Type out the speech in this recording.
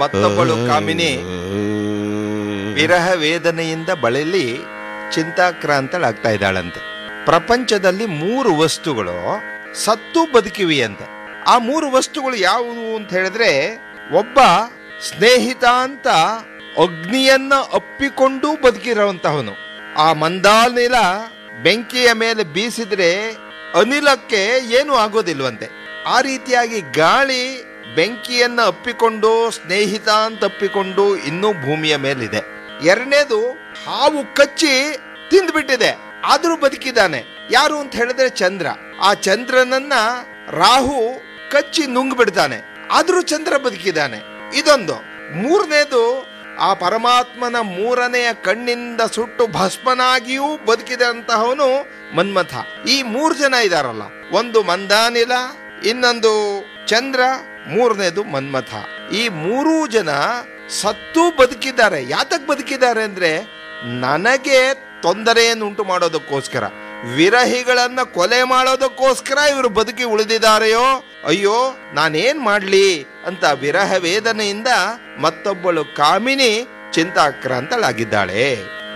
ಮತ್ತೊಬ್ಬಳು ಕಾಮಿನಿ ವಿರಹ ವೇದನೆಯಿಂದ ಬಳಲಿ ಚಿಂತಾಕ್ರಾಂತಳಾಗ್ತಾ ಇದ್ದಾಳಂತೆ ಪ್ರಪಂಚದಲ್ಲಿ ಮೂರು ವಸ್ತುಗಳು ಸತ್ತು ಬದುಕಿವಿಯಂತೆ ಆ ಮೂರು ವಸ್ತುಗಳು ಯಾವುವು ಅಂತ ಹೇಳಿದ್ರೆ ಒಬ್ಬ ಸ್ನೇಹಿತ ಅಂತ ಅಗ್ನಿಯನ್ನ ಅಪ್ಪಿಕೊಂಡು ಬದುಕಿರುವಂತಹವನು ಆ ಮಂದಾನಿಲ ಬೆಂಕಿಯ ಮೇಲೆ ಬೀಸಿದ್ರೆ ಅನಿಲಕ್ಕೆ ಏನು ಆಗೋದಿಲ್ವಂತೆ ಆ ರೀತಿಯಾಗಿ ಗಾಳಿ ಬೆಂಕಿಯನ್ನ ಅಪ್ಪಿಕೊಂಡು ಸ್ನೇಹಿತ ಅಂತ ಅಪ್ಪಿಕೊಂಡು ಇನ್ನೂ ಭೂಮಿಯ ಮೇಲಿದೆ ಎರಡನೇದು ಹಾವು ಕಚ್ಚಿ ತಿಂದ್ಬಿಟ್ಟಿದೆ ಆದ್ರೂ ಬದುಕಿದ್ದಾನೆ ಯಾರು ಅಂತ ಹೇಳಿದ್ರೆ ಚಂದ್ರ ಆ ಚಂದ್ರನನ್ನ ರಾಹು ಕಚ್ಚಿ ನುಂಗ್ ಬಿಡ್ತಾನೆ ಆದ್ರೂ ಚಂದ್ರ ಬದುಕಿದ್ದಾನೆ ಇದೊಂದು ಮೂರನೇದು ಆ ಪರಮಾತ್ಮನ ಮೂರನೆಯ ಕಣ್ಣಿಂದ ಸುಟ್ಟು ಭಸ್ಮನಾಗಿಯೂ ಬದುಕಿದಂತಹವನು ಮನ್ಮಥ ಈ ಮೂರು ಜನ ಇದಾರಲ್ಲ ಒಂದು ಮಂದಾನಿಲ ಇನ್ನೊಂದು ಚಂದ್ರ ಮೂರನೇದು ಮನ್ಮಥ ಈ ಮೂರೂ ಜನ ಸತ್ತು ಬದುಕಿದ್ದಾರೆ ಯಾತಕ್ ಬದುಕಿದ್ದಾರೆ ಅಂದ್ರೆ ನನಗೆ ತೊಂದರೆಯನ್ನು ಉಂಟು ಮಾಡೋದಕ್ಕೋಸ್ಕರ ವಿರಹಿಗಳನ್ನ ಕೊಲೆ ಮಾಡೋದಕ್ಕೋಸ್ಕರ ಇವರು ಬದುಕಿ ಉಳಿದಿದ್ದಾರೆಯೋ ಅಯ್ಯೋ ನಾನೇನ್ ಮಾಡ್ಲಿ ಅಂತ ವಿರಹ ವೇದನೆಯಿಂದ ಮತ್ತೊಬ್ಬಳು ಕಾಮಿನಿ ಚಿಂತಾಕ್ರಾಂತಳಾಗಿದ್ದಾಳೆ